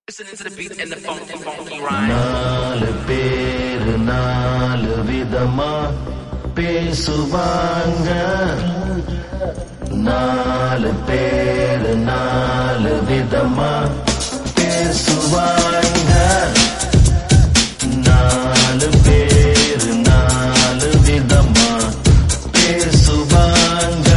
Listening to the beat and the funky, funky rhyme. நாலு பேரு நாலு விதமா பேசுவாங்க நாலு பேரு நாலு விதமா பேசுவாங்க நாலு பேரு நாலு விதமா பேசுவாங்க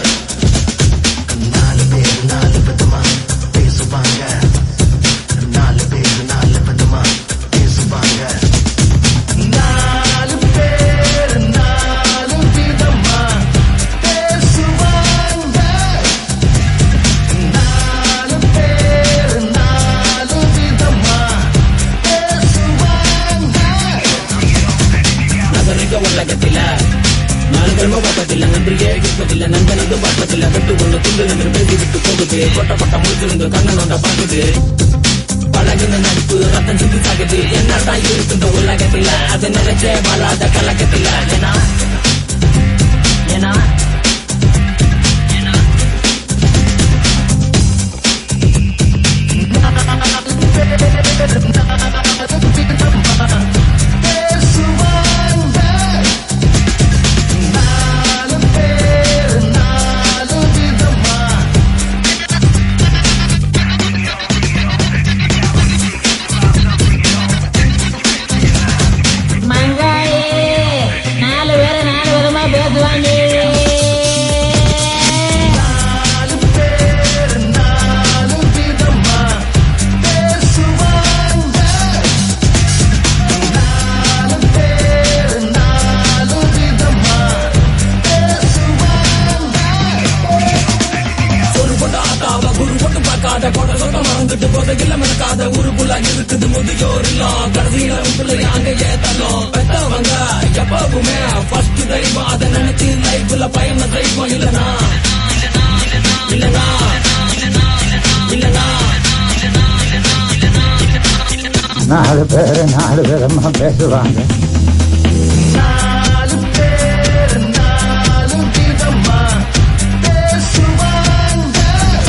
நாலு பேரு நாலு விதமா பேசுவாங்க நாலு பேரு நாலு விதமா பேசுவாங்க நாலு பேரு நாலு விதமா பேசுவாங்க நாலு பேரு நாலு விதமா பேசுவாங்க நகரிக உலகத்தில நாள்கள் பக்கத்தில் நன்றியே கேட்பதில்ல நண்பனது பார்ப்பதில்ல கட்டு கொண்டு துண்டு என்று பேசி விட்டு போகுது கொட்ட கொட்ட முடிச்சிருந்து கண்ணன் வந்த பார்க்குது பழகின நடிப்பு ரத்தம் சிந்தி சாகுது என்னதான் இருக்கு இந்த உலகத்தில அது நினைச்சே வாழாத கலக்கத்தில ஏன்னா ஏன்னா பேசுவாங்க நாலு பேரு நாலு விதமா மங்காயே நாலு பேரு நாலு விதமா பேசுவாங்க நாலு பேரு நாலு விதமா பேசுவாங்க நாலு பேரு நாலு விதமா பேசுவாங்க ஒரு கொண்ட ஆத்தாவ குரு கொண்டு பார்க்காத கொட சொந்த மறந்துட்டு போதையில மறக்காத ஊருக்குள்ள இருக்குது முதியோர் இல்லம் கடைசியில உங்களை அங்க ஏத்தலாம் பெத்தவங்க எப்பவுமே ஃபர்ஸ்ட் தெய்வம் அதை நினைச்சு லைஃப்ல பயணம் தெய்வம் இல்லனா இல்லனா இல்லனா நாலு பேரு நாலு விதமா பேசுவாங்க நாலு பேரு நாலு விதமா பேசுவாங்க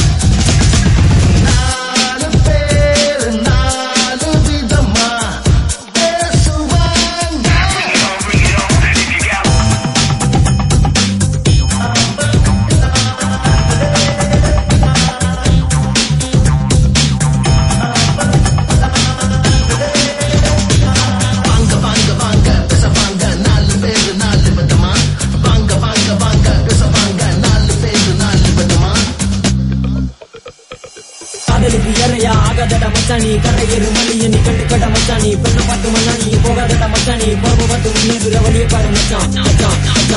நாலு பேரு நாலு விதமா பேசுவாங்க வாங்க வாங்க வாங்க பேச வாங்க நாலு பேரு நாலு விதமா வாங்க வாங்க வாங்க பேச வாங்க நாலு பேரு நாலு விதமா காதலுக்கு ஏறையா ஆகாதட மச்சானி கரையேறு மணிய நீ கட்டு கட்ட மச்சானி பெண்ணை பார்த்து மண்ணானி போகாதட மச்சானி போக பார்த்து முன்னேறுற வழிய பாரு மச்சான் மச்சான் மச்சான்